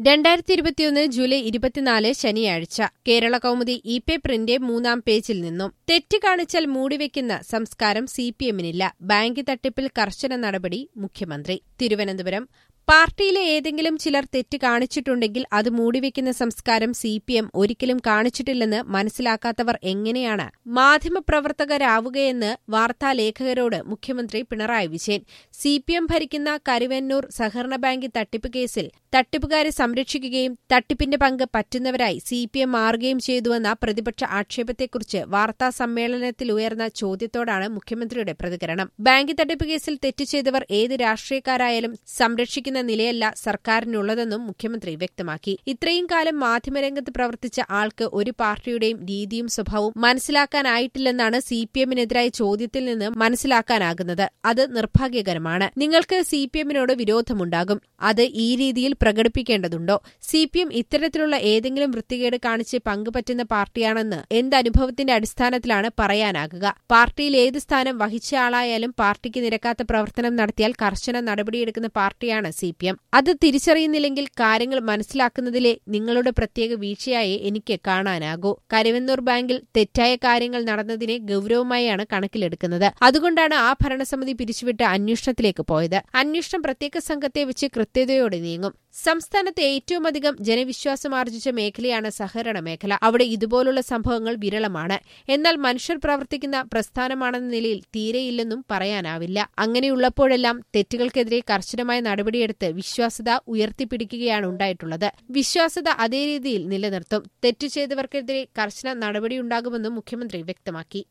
രണ്ടായിരത്തി ഇരുപത്തിയൊന്ന് ജൂലൈ ഇരുപത്തിനാല് ശനിയാഴ്ച കേരള കൗമുദി ഇ പേപ്പറിന്റെ മൂന്നാം പേജിൽ നിന്നും തെറ്റ് കാണിച്ചാൽ മൂടിവെക്കുന്ന സംസ്കാരം സി പി എമ്മിനില്ല ബാങ്ക് തട്ടിപ്പിൽ കർശന നടപടി മുഖ്യമന്ത്രി തിരുവനന്തപുരം പാർട്ടിയിലെ ഏതെങ്കിലും ചിലർ തെറ്റ് കാണിച്ചിട്ടുണ്ടെങ്കിൽ അത് മൂടിവെക്കുന്ന സംസ്കാരം സി പി എം ഒരിക്കലും കാണിച്ചിട്ടില്ലെന്ന് മനസ്സിലാക്കാത്തവർ എങ്ങനെയാണ് മാധ്യമപ്രവർത്തകരാവുകയെന്ന് വാർത്താലേഖകരോട് മുഖ്യമന്ത്രി Pinarayi Vijayan C P M ഭരിക്കുന്ന കരുവന്നൂർ സഹകരണ ബാങ്ക് തട്ടിപ്പ് കേസിൽ തട്ടിപ്പുകാരെ സംരക്ഷിക്കുകയും തട്ടിപ്പിന്റെ പങ്ക് പറ്റുന്നവരായി സി പി എം മാറുകയും ചെയ്തുവെന്ന പ്രതിപക്ഷ ആക്ഷേപത്തെക്കുറിച്ച് വാർത്താ സമ്മേളനത്തിൽ ഉയർന്ന ചോദ്യത്തോടാണ് മുഖ്യമന്ത്രിയുടെ പ്രതികരണം ബാങ്ക് തട്ടിപ്പ് കേസിൽ തെറ്റ് ചെയ്തവർ ഏത് രാഷ്ട്രീയക്കാരായാലും സംരക്ഷിക്കുന്ന നിലയല്ല സർക്കാരിനുള്ളതെന്നും മുഖ്യമന്ത്രി വ്യക്തമാക്കി ഇത്രയും കാലം മാധ്യമരംഗത്ത് പ്രവർത്തിച്ച ആൾക്ക് ഒരു പാർട്ടിയുടെയും രീതിയും സ്വഭാവവും മനസ്സിലാക്കാനായിട്ടില്ലെന്നാണ് സി പി എമ്മിനെതിരായ ചോദ്യത്തിൽ നിന്ന് മനസ്സിലാക്കാനാകുന്നത് അത് നിർഭാഗ്യകരമാണ് നിങ്ങൾക്ക് സി പി എമ്മിനോട് വിരോധമുണ്ടാകും അത് ഈ രീതിയിൽ പ്രകടിപ്പിക്കേണ്ടതുണ്ടോ സി പി എം ഇത്തരത്തിലുള്ള ഏതെങ്കിലും വൃത്തികേട് കാണിച്ച് പങ്കുപറ്റുന്ന പാർട്ടിയാണെന്ന് എന്തനുഭവത്തിന്റെ അടിസ്ഥാനത്തിലാണ് പറയാനാകുക പാർട്ടിയിൽ ഏത് സ്ഥാനം വഹിച്ച ആളായാലും പാർട്ടിക്ക് നിരക്കാത്ത പ്രവർത്തനം നടത്തിയാൽ കർശന നടപടിയെടുക്കുന്ന പാർട്ടിയാണ് സി പി എം അത് തിരിച്ചറിയുന്നില്ലെങ്കിൽ കാര്യങ്ങൾ മനസ്സിലാക്കുന്നതിലെ നിങ്ങളുടെ പ്രത്യേക വീഴ്ചയായി എനിക്ക് കാണാനാകൂ കരുവന്നൂർ ബാങ്കിൽ തെറ്റായ കാര്യങ്ങൾ നടന്നതിനെ ഗൌരവമായാണ് കണക്കിലെടുക്കുന്നത് അതുകൊണ്ടാണ് ആ ഭരണസമിതി പിരിച്ചുവിട്ട് അന്വേഷണത്തിലേക്ക് പോയത് അന്വേഷണം പ്രത്യേക സംഘത്തെ വെച്ച് കൃത്യതയോടെ നീങ്ങും സംസ്ഥാനത്ത് ഏറ്റവുമധികം ജനവിശ്വാസം ആർജിച്ച മേഖലയാണ് സഹകരണ മേഖല അവിടെ ഇതുപോലുള്ള സംഭവങ്ങൾ വിരളമാണ് എന്നാൽ മനുഷ്യർ പ്രവർത്തിക്കുന്ന പ്രസ്ഥാനമാണെന്ന നിലയിൽ തീരെയില്ലെന്നും പറയാനാവില്ല അങ്ങനെയുള്ളപ്പോഴെല്ലാം തെറ്റുകൾക്കെതിരെ കർശനമായ നടപടിയെടുത്ത് വിശ്വാസ്യത ഉയർത്തിപ്പിടിക്കുകയാണ് ഉണ്ടായിട്ടുള്ളത് വിശ്വാസ്യത അതേ രീതിയിൽ നിലനിർത്തും തെറ്റു ചെയ്തവർക്കെതിരെ കർശന നടപടിയുണ്ടാകുമെന്നും മുഖ്യമന്ത്രി വ്യക്തമാക്കി